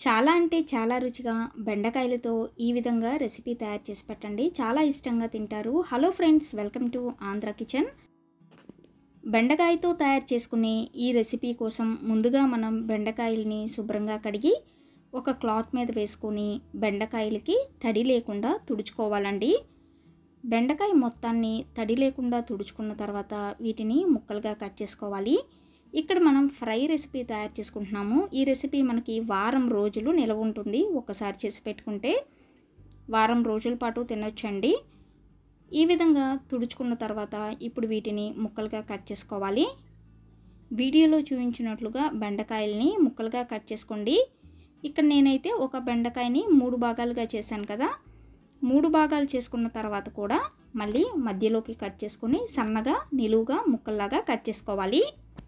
చాలా అంటే చాలా రుచిగా బెండకాయలతో ఈ విధంగా రెసిపీ తయారు చేసి పెట్టండి చాలా ఇష్టంగా తింటారు hello friends welcome to Andhra kitchen బెండకాయతో తయారు చేసుకునే ఈ రెసిపీ కోసం ముందుగా మనం బెండకాయల్ని శుభ్రంగా కడిగి ఒక క్లాత్ మీద వేసుకొని బెండకాయలకి తడి లేకుండా తుడుచుకోవాలండి బెండకాయ మొత్తాన్ని తడి లేకుండా తుడుచుకున్న తర్వాత వీటిని ముక్కలుగా కట్ చేసుకోవాలి ఇక్కడ మనం ఫ్రై రెసిపీ తయారు చేసుకుంటున్నాము ఈ రెసిపీ మనకి వారం రోజులు నిలవ ఉంటుంది ఒకసారి చేసి పెట్టుకుంటే వారం రోజుల పాటు తినొచ్చండి ఈ విధంగా తుడుచుకున్న తర్వాత ఇప్పుడు వీటిని ముక్కలుగా కట్ చేసుకోవాలి వీడియోలో చూపించినట్లుగా బెండకాయల్ని ముక్కలుగా కట్ చేసుకోండి ఇక్కడ నేనైతే ఒక బెండకాయని మూడు భాగాలుగా చేశాను కదా మూడు భాగాలు చేసుకున్న తర్వాత కూడా మళ్ళీ మధ్యలోకి కట్ చేసుకొని సన్నగా నిలువుగా ముక్కల్లాగా కట్ చేసుకోవాలి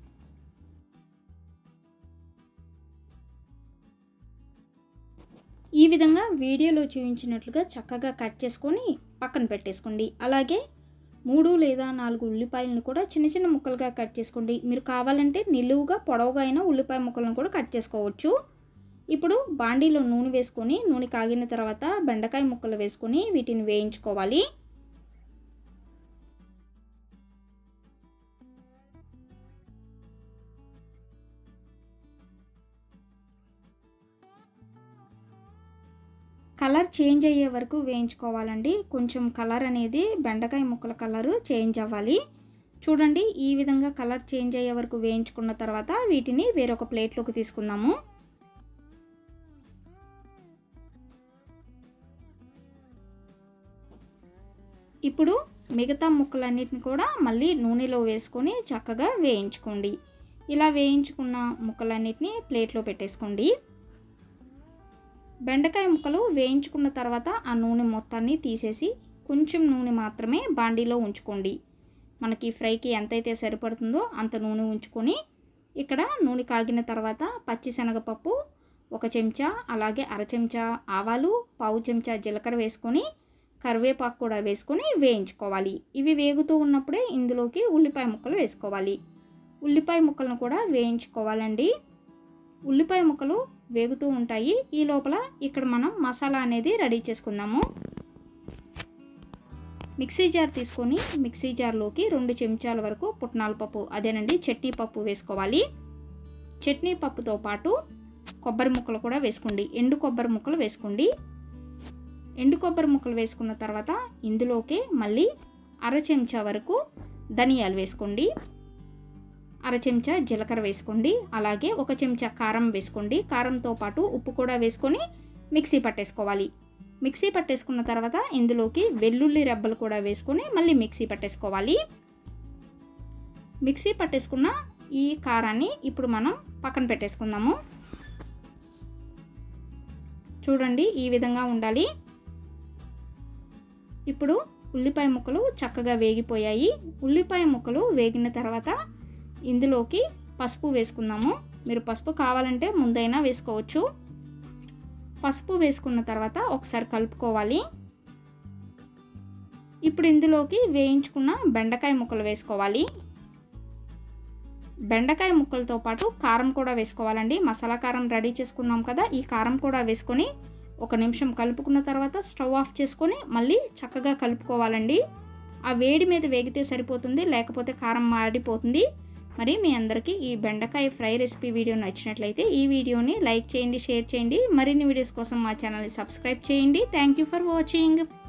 ఈ విధంగా వీడియోలో చూపించినట్లుగా చక్కగా కట్ చేసుకొని పక్కన పెట్టేసుకోండి అలాగే మూడు లేదా నాలుగు ఉల్లిపాయలను కూడా చిన్న చిన్న ముక్కలుగా కట్ చేసుకోండి మీరు కావాలంటే నిలువుగా పొడవుగా అయిన ఉల్లిపాయ ముక్కలను కూడా కట్ చేసుకోవచ్చు ఇప్పుడు బాండీలో నూనె వేసుకొని నూనె కాగిన తర్వాత బెండకాయ ముక్కలు వేసుకొని వీటిని వేయించుకోవాలి కలర్ చేంజ్ అయ్యే వరకు వేయించుకోవాలండి కొంచెం కలర్ అనేది బెండకాయ ముక్కల కలరు చేంజ్ అవ్వాలి చూడండి ఈ విధంగా కలర్ చేంజ్ అయ్యే వరకు వేయించుకున్న తర్వాత వీటిని వేరొక ప్లేట్లోకి తీసుకుందాము ఇప్పుడు మిగతా ముక్కలన్నిటిని కూడా మళ్ళీ నూనెలో వేసుకొని చక్కగా వేయించుకోండి ఇలా వేయించుకున్న ముక్కలన్నిటిని ప్లేట్లో పెట్టేసుకోండి బెండకాయ ముక్కలు వేయించుకున్న తర్వాత ఆ నూనె మొత్తాన్ని తీసేసి కొంచెం నూనె మాత్రమే బాండీలో ఉంచుకోండి మనకి ఫ్రైకి ఎంతైతే సరిపడుతుందో అంత నూనె ఉంచుకొని ఇక్కడ నూనె కాగిన తర్వాత పచ్చిశనగపప్పు ఒక చెంచా అలాగే అర చెంచా ఆవాలు పావు చెంచా జీలకర్ర వేసుకొని కరివేపాకు కూడా వేసుకొని వేయించుకోవాలి ఇవి వేగుతూ ఉన్నప్పుడే ఇందులోకి ఉల్లిపాయ ముక్కలు వేసుకోవాలి ఉల్లిపాయ ముక్కలను కూడా వేయించుకోవాలండి ఉల్లిపాయ ముక్కలు వేగుతూ ఉంటాయి ఈ లోపల ఇక్కడ మనం మసాలా అనేది రెడీ చేసుకుందాము మిక్సీ జార్ తీసుకొని మిక్సీ జార్లోకి రెండు చెంచాల వరకు పుట్నాల పప్పు అదేనండి చట్నీ పప్పు వేసుకోవాలి చట్నీ పప్పుతో పాటు కొబ్బరి ముక్కలు కూడా వేసుకోండి ఎండు కొబ్బరి ముక్కలు వేసుకోండి ఎండు కొబ్బరి ముక్కలు వేసుకున్న తర్వాత ఇందులోకి మళ్ళీ అర చెంచా వరకు ధనియాలు వేసుకోండి అర చెంచా జీలకర్ర వేసుకోండి అలాగే ఒక చెంచా కారం వేసుకోండి కారంతో పాటు ఉప్పు కూడా వేసుకొని మిక్సీ పట్టేసుకోవాలి మిక్సీ పట్టేసుకున్న తర్వాత ఇందులోకి వెల్లుల్లి రెబ్బలు కూడా వేసుకొని మళ్ళీ మిక్సీ పట్టేసుకోవాలి మిక్సీ పట్టేసుకున్న ఈ కారాన్ని ఇప్పుడు మనం పక్కన పెట్టేసుకుందాము చూడండి ఈ విధంగా ఉండాలి ఇప్పుడు ఉల్లిపాయ ముక్కలు చక్కగా వేగిపోయాయి ఉల్లిపాయ ముక్కలు వేగిన తర్వాత ఇందులోకి పసుపు వేసుకుందాము మీరు పసుపు కావాలంటే ముందైనా వేసుకోవచ్చు పసుపు వేసుకున్న తర్వాత ఒకసారి కలుపుకోవాలి ఇప్పుడు ఇందులోకి వేయించుకున్న బెండకాయ ముక్కలు వేసుకోవాలి బెండకాయ ముక్కలతో పాటు కారం కూడా వేసుకోవాలండి మసాలా కారం రెడీ చేసుకున్నాం కదా ఈ కారం కూడా వేసుకొని ఒక నిమిషం కలుపుకున్న తర్వాత స్టవ్ ఆఫ్ చేసుకొని మళ్ళీ చక్కగా కలుపుకోవాలండి ఆ వేడి మీద వేగితే సరిపోతుంది లేకపోతే కారం మాడిపోతుంది మరి మీ అందరికీ ఈ బెండకాయ ఫ్రై రెసిపీ వీడియో నచ్చినట్లయితే ఈ వీడియోని లైక్ చేయండి షేర్ చేయండి మరిన్ని వీడియోస్ కోసం మా ఛానల్ని సబ్స్క్రైబ్ చేయండి థ్యాంక్ యూ ఫర్ వాచింగ్